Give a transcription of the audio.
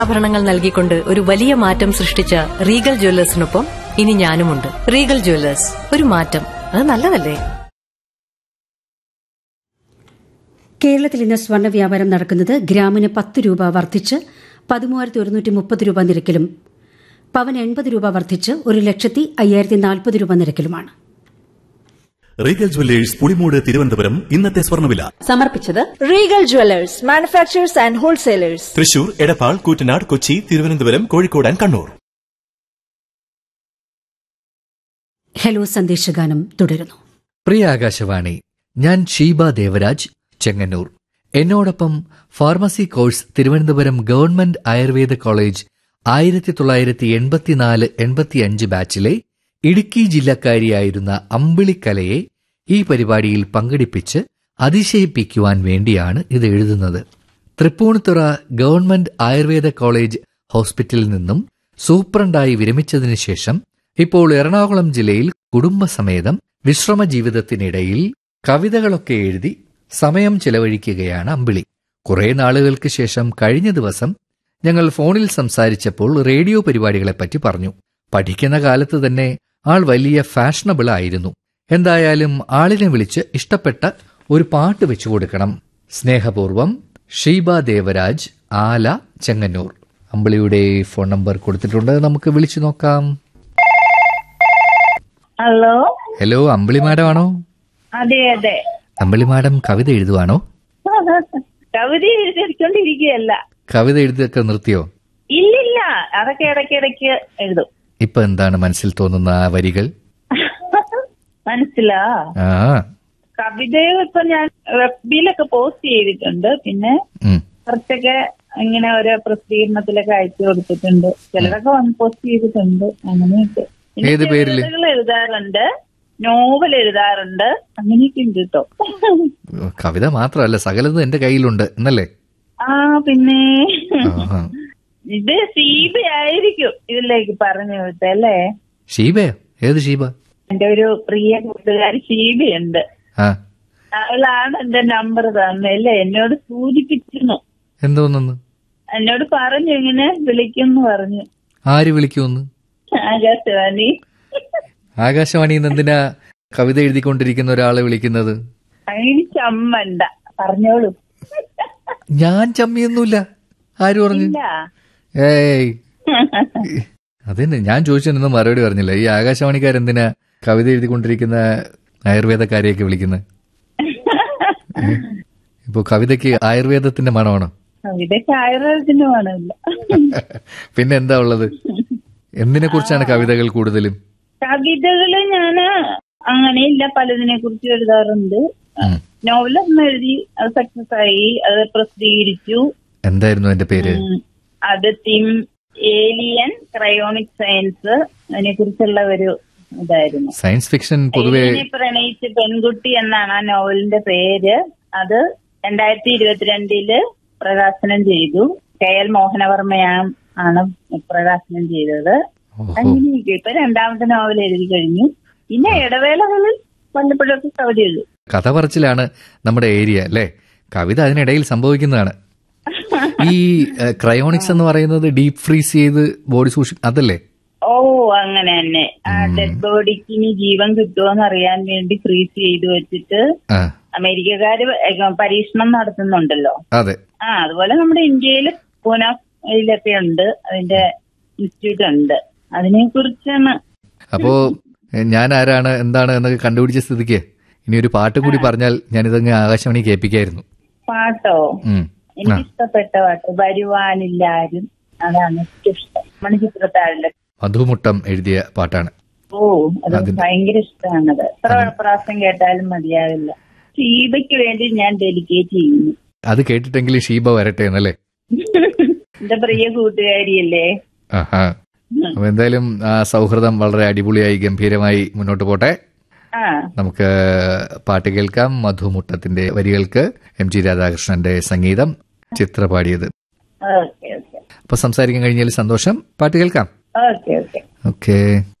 ആഭരണങ്ങൾ നൽകിക്കൊണ്ട് ഒരു വലിയ മാറ്റം സൃഷ്ടിച്ച റീഗൽ ജ്വല്ലേഴ്സിനൊപ്പം ഇനി ഞാനുമുണ്ട് റീഗൽ ജ്വല്ലേഴ്സ് ഒരു മാറ്റം അത് നല്ലതല്ലേ കേരളത്തിൽ ഇന്ന് സ്വർണ്ണ വ്യാപാരം നടക്കുന്നത് ഗ്രാമിന് പത്ത് രൂപ വർദ്ധിച്ച് പതിമൂവായിരത്തി ഒരുന്നൂറ്റി മുപ്പത് രൂപ നിരക്കിലും പവൻ എൺപത് രൂപ വർദ്ധിച്ച് ഒരു ലക്ഷത്തി അയ്യായിരത്തി നാൽപ്പത് രൂപ നിരക്കിലുമാണ് റീഗൽ ജുവല്ലേഴ്സ് പുളിമൂട് തിരുവനന്തപുരം ഇന്നത്തെ സ്വർണ്ണവില സമർപ്പിച്ചത് Regal Jewellers manufacturers and wholesalers Thrissur Edappal Koottanad Kochi Thiruvananthapuram Kozhikode and Kannur hello സന്ദേശഗാനം തുടരുന്നു പ്രിയ ആകാശവാണി ഞാൻ ഷീബ ദേവരാജ് ചെങ്ങന്നൂർ എന്നോടൊപ്പം pharmacy course Thiruvananthapuram government Ayurveda college ആയിരത്തി തൊള്ളായിരത്തി എൺപത്തിനാല് എൺപത്തിയഞ്ച് ബാച്ചിലെ ഇടുക്കി ജില്ലക്കാരിയായിരുന്ന അമ്പിളിക്കലയെ ഈ പരിപാടിയിൽ പങ്കെടുപ്പിച്ച് അതിശയിപ്പിക്കുവാൻ വേണ്ടിയാണ് ഇത് എഴുതുന്നത് തൃപ്പൂണിത്തുറ ഗവൺമെന്റ് ആയുർവേദ കോളേജ് ഹോസ്പിറ്റലിൽ നിന്നും സൂപ്രണ്ടായി വിരമിച്ചതിനു ശേഷം ഇപ്പോൾ എറണാകുളം ജില്ലയിൽ കുടുംബസമേതം വിശ്രമ ജീവിതത്തിനിടയിൽ കവിതകളൊക്കെ എഴുതി സമയം ചെലവഴിക്കുകയാണ് അമ്പിളി കുറെ നാളുകൾക്ക് ശേഷം കഴിഞ്ഞ ദിവസം ഞങ്ങൾ ഫോണിൽ സംസാരിച്ചപ്പോൾ റേഡിയോ പരിപാടികളെപ്പറ്റി പറഞ്ഞു പഠിക്കുന്ന കാലത്ത് തന്നെ ആൾ വലിയ ഫാഷനബിൾ ആയിരുന്നു എന്തായാലും ആളിനെ വിളിച്ച് ഇഷ്ടപ്പെട്ട ഒരു പാട്ട് വെച്ചു കൊടുക്കണം സ്നേഹപൂർവം ഷീബ ദേവരാജ് ആല ചെങ്ങന്നൂർ അമ്പിളിയുടെ ഫോൺ നമ്പർ കൊടുത്തിട്ടുണ്ട് നമുക്ക് വിളിച്ചു നോക്കാം ഹലോ ഹലോ അമ്പിളി മാഡം ആണോ അതെ അതെ അമ്പിളി മാഡം കവിത എഴുതുവാണോ കവിത എഴുതിക്കൊണ്ടിരിക്കുകയല്ല കവിത എഴുതിയൊക്കെ നിർത്തിയോ ഇല്ലില്ല അതൊക്കെ ഇടയ്ക്കിടയ്ക്ക് എഴുതും ഇപ്പൊ എന്താണ് മനസ്സിൽ തോന്നുന്ന ആ വരികൾ മനസ്സിലാ ആ കവിതയും ഇപ്പൊ ഞാൻ വെബിലൊക്കെ പോസ്റ്റ് ചെയ്തിട്ടുണ്ട് പിന്നെ ഉം. കുറച്ചൊക്കെ ഇങ്ങനെ ഓരോ പ്രസിദ്ധീകരണത്തിലൊക്കെ അയച്ചു കൊടുത്തിട്ടുണ്ട് ചിലരൊക്കെ വന്ന് പോസ്റ്റ് ചെയ്തിട്ടുണ്ട് അങ്ങനെയൊക്കെ പിന്നെ ഏത് പേരില്? ചെറുകഥകൾ എഴുതാറുണ്ട് നോവൽ എഴുതാറുണ്ട് അങ്ങനെയൊക്കെ ഉണ്ട് കേട്ടോ കവിത മാത്രമല്ല സകലതും എന്റെ കയ്യിലുണ്ട് എന്നല്ലേ ആ പിന്നെ ആഹാ. ഇത് സീബ ആയിരിക്കും ഇതിലേക്ക് പറഞ്ഞു വിട്ടല്ലേ ഷീബയോ ഏത് ഷീബ എന്റെ ഒരു പ്രിയ കൂട്ടുകാരി ഷീബയുണ്ട് ആ അവളാണ് എന്റെ നമ്പർ തന്നല്ലേ എന്നോട് സൂചിപ്പിച്ചിരുന്നു എന്തോന്നു എന്നോട് പറഞ്ഞു ഇങ്ങനെ വിളിക്കുന്നു പറഞ്ഞു ആര് വിളിക്കുമെന്ന് ആകാശവാണി ആകാശവാണിയിൽ നിന്ന് എന്തിനാ കവിത എഴുതിക്കൊണ്ടിരിക്കുന്ന ഒരാളെ വിളിക്കുന്നത് അതിന് ചമ്മണ്ട പറഞ്ഞോളൂ ഞാൻ ചമ്മിയൊന്നുമില്ല ആര് പറഞ്ഞു ഇല്ല ഏയ് അതന്നെ ഞാൻ ചോദിച്ചതിനൊന്നും മറുപടി പറഞ്ഞില്ല ഈ ആകാശവാണിക്കാരെന്തിനാ കവിത എഴുതിക്കൊണ്ടിരിക്കുന്ന ആയുർവേദക്കാരെയൊക്കെ വിളിക്കുന്നത് ഇപ്പൊ കവിതയ്ക്ക് ആയുർവേദത്തിന്റെ മണമാണോ ഇതൊക്കെ ആയുർവേദത്തിന് വേണമില്ല പിന്നെ എന്താ ഉള്ളത് എന്തിനെ കുറിച്ചാണ് കവിതകൾ കൂടുതലും കവിതകള് ഞാന് അങ്ങനെയില്ല പലതിനെ കുറിച്ച് എഴുതാറുണ്ട് ഉം. നോവലൊന്നും എഴുതി അത് സക്സസ് ആയി അത് പ്രസിദ്ധീകരിച്ചു എന്തായിരുന്നു എന്റെ പേര് ഉം. അത് തിം ഏലിയൻ ക്രയോണിക് സയൻസ് അതിനെ കുറിച്ചുള്ള ഒരു ഇതായിരുന്നു സയൻസ് ഫിക്ഷൻ പൊതുവെ ഏലിയനെ പ്രണയിച്ച പെൺകുട്ടി എന്നാണ് ആ നോവലിന്റെ പേര് അത് രണ്ടായിരത്തി ഇരുപത്തിരണ്ടില് പ്രകാശനം ചെയ്തു കെ എൽ മോഹനവർമ്മയാണ് ആണ് പ്രകാശനം ചെയ്തത് ഓഹോ അങ്ങനെയൊക്കെ ഇപ്പൊ രണ്ടാമത്തെ നോവൽ എഴുതി കഴിഞ്ഞു പിന്നെ ഇടവേളകളിൽ വല്ലപ്പോഴൊക്കെ കവിത എഴുതും കഥ പറച്ചിലാണ് നമ്മുടെ ഏരിയ അല്ലേ കവിത അതിനിടയിൽ സംഭവിക്കുന്നതാണ് ഈ ക്രയോണിക്സ് എന്ന് പറയുന്നത് ഡീപ് ഫ്രീസ് ചെയ്ത് ബോഡി സൂക്ഷി അതല്ലേ ഓ അങ്ങനെ തന്നെ ആ ഡെഡ് ബോഡിക്ക് ഇനി ജീവൻ കിട്ടുമോന്ന് അറിയാൻ വേണ്ടി ഫ്രീസ് ചെയ്ത് വെച്ചിട്ട് ആ അമേരിക്കക്കാര് ഏ- പരീക്ഷണം നടത്തുന്നുണ്ടല്ലോ അതെ ആ അതുപോലെ നമ്മുടെ ഇന്ത്യയിൽ പൂനെയിലൊക്കെ ഉണ്ട് അതിന്റെ ഇൻസ്റ്റിറ്റ്യൂട്ട് ഉണ്ട് അതിനെ കുറിച്ചാണ് അപ്പോ എ, ഞാൻ ആരാണ് എന്താണ് എന്നൊക്കെ കണ്ടുപിടിച്ച സ്ഥിതിക്ക് ഇനി ഒരു പാട്ട് കൂടി പറഞ്ഞാൽ ഞാനിതങ്ങ് ആകാശവാണി കേൾപ്പിക്കായിരുന്നു പാട്ടോ ഉം. ആ എനിക്ക് ഇഷ്ടപ്പെട്ട പാട്ട് വരുവാനില്ല ആരും അതാണ് ഏറ്റവും ഇഷ്ടം മണിച്ചിത്രത്താഴിലെ മധുമുട്ടം എഴുതിയ പാട്ടാണ് ഓ അത് അതിന്- ഭയങ്കര ഇഷ്ടമാണത് എത്ര പ്രാവശ്യം കേട്ടാലും മതിയാവില്ല ഷീബയ്ക്ക് വേണ്ടി ഞാൻ ഡെഡിക്കേറ്റ് ചെയ്യുന്നു അത് കേട്ടിട്ടെങ്കിലും ഷീബ വരട്ടെ എന്നല്ലേ എന്റെ പ്രിയ കൂട്ടുകാരിയല്ലേ ആഹാ അപ്പൊ എന്തായാലും ആ സൗഹൃദം വളരെ അടിപൊളിയായി ഗംഭീരമായി മുന്നോട്ട് പോട്ടെ ആ നമുക്ക് പാട്ട് കേൾക്കാം മധുമുട്ടത്തിന്റെ വരികൾക്ക് എം ജി രാധാകൃഷ്ണന്റെ സംഗീതം ചിത്ര പാടിയത് ഓക്കെ ഓക്കെ അപ്പൊ സംസാരിക്കാൻ കഴിഞ്ഞാൽ സന്തോഷം പാട്ട് കേൾക്കാം ഓക്കെ ഓക്കെ ഓക്കേ